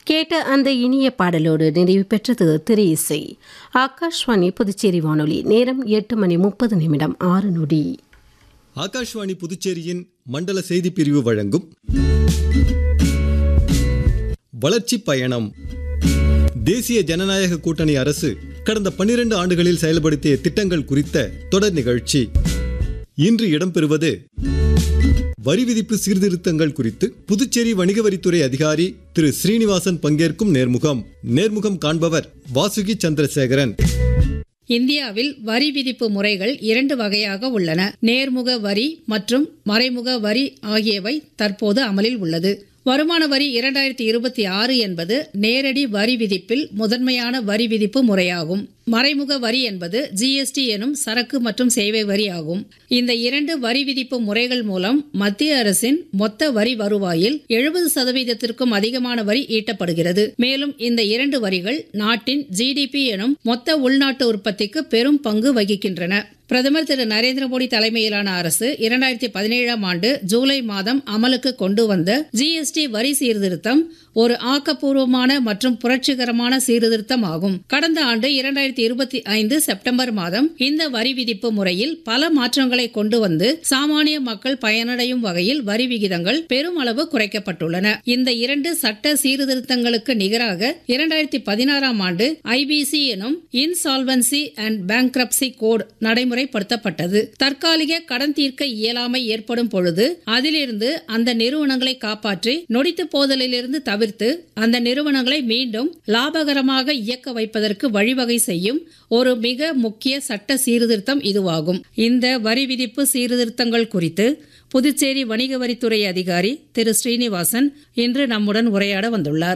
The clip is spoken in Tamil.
கேட்ட அந்த இனிய பாடலோடு நிறைவு பெற்றது திரு இசை ஆகாஷ்வாணி புதுச்சேரி வானொலி நேரம் எட்டு மணி முப்பது நிமிடம் ஆறு நொடி ஆகாஷ்வாணி புதுச்சேரியின் மண்டல செய்தி பிரிவு வழங்கும் வளர்ச்சி பயணம் தேசிய ஜனநாயக கூட்டணி அரசு கடந்த பன்னிரண்டு ஆண்டுகளில் செயல்படுத்திய திட்டங்கள் குறித்த தொடர் நிகழ்ச்சி இன்று இடம்பெறுவது வரி விதிப்பு சீர்திருத்தங்கள் குறித்து புதுச்சேரி வணிக வரித்துறை அதிகாரி திரு ஸ்ரீனிவாசன் பங்கேற்கும் நேர்முகம் நேர்முகம் காண்பவர் வாசுகி சந்திரசேகரன் இந்தியாவில் வரி விதிப்பு முறைகள் இரண்டு வகையாக உள்ளன நேர்முக வரி மற்றும் மறைமுக வரி ஆகியவை தற்போது அமலில் உள்ளது வருமான வரி இரண்டாயிரத்தி இருபத்தி ஆறு என்பது நேரடி வரி விதிப்பில் முதன்மையான வரி விதிப்பு முறையாகும் மறைமுக வரி என்பது ஜிஎஸ்டி எனும் சரக்கு மற்றும் சேவை வரி ஆகும் இந்த இரண்டு வரி விதிப்பு முறைகள் மூலம் மத்திய அரசின் மொத்த வரி வருவாயில் எழுபது சதவீதத்திற்கும் அதிகமான வரி ஈட்டப்படுகிறது மேலும் இந்த இரண்டு வரிகள் நாட்டின் ஜிடிபி எனும் மொத்த உள்நாட்டு உற்பத்திக்கு பெரும் பங்கு வகிக்கின்றன பிரதமர் திரு நரேந்திர மோடி தலைமையிலான அரசு இரண்டாயிரத்தி பதினேழாம் ஆண்டு ஜூலை மாதம் அமலுக்கு கொண்டு வந்த ஜிஎஸ்டி வரி சீர்திருத்தம் ஒரு ஆக்கப்பூர்வமான மற்றும் புரட்சிகரமான சீர்திருத்தம் ஆகும் கடந்த ஆண்டு இரண்டாயிரத்தி இருபத்தி ஐந்து செப்டம்பர் மாதம் இந்த வரி விதிப்பு முறையில் பல மாற்றங்களை கொண்டு வந்து சாமானிய மக்கள் பயனடையும் வகையில் வரி விகிதங்கள் பெருமளவு குறைக்கப்பட்டுள்ளன இந்த இரண்டு சட்ட சீர்திருத்தங்களுக்கு நிகராக இரண்டாயிரத்தி பதினாறாம் ஆண்டு ஐபிசி எனும் இன்சால்வன்சி அண்ட் பேங்க்ரப்சி கோட் நடைமுறைப்படுத்தப்பட்டது தற்காலிக கடன் தீர்க்க இயலாமை ஏற்படும் பொழுது அதிலிருந்து அந்த நிறுவனங்களை காப்பாற்றி நொடித்து போதலிலிருந்து தவிர்த்து அந்த நிறுவனங்களை மீண்டும் லாபகரமாக இயக்க வைப்பதற்கு வழிவகை செய்யும் ஒரு மிக முக்கிய சட்ட சீர்திருத்தம் இதுவாகும் இந்த வரி விதிப்பு சீர்திருத்தங்கள் குறித்து புதுச்சேரி வணிக வரித்துறை அதிகாரி திரு ஸ்ரீனிவாசன் இன்று நம்முடன் உரையாட வந்துள்ளார்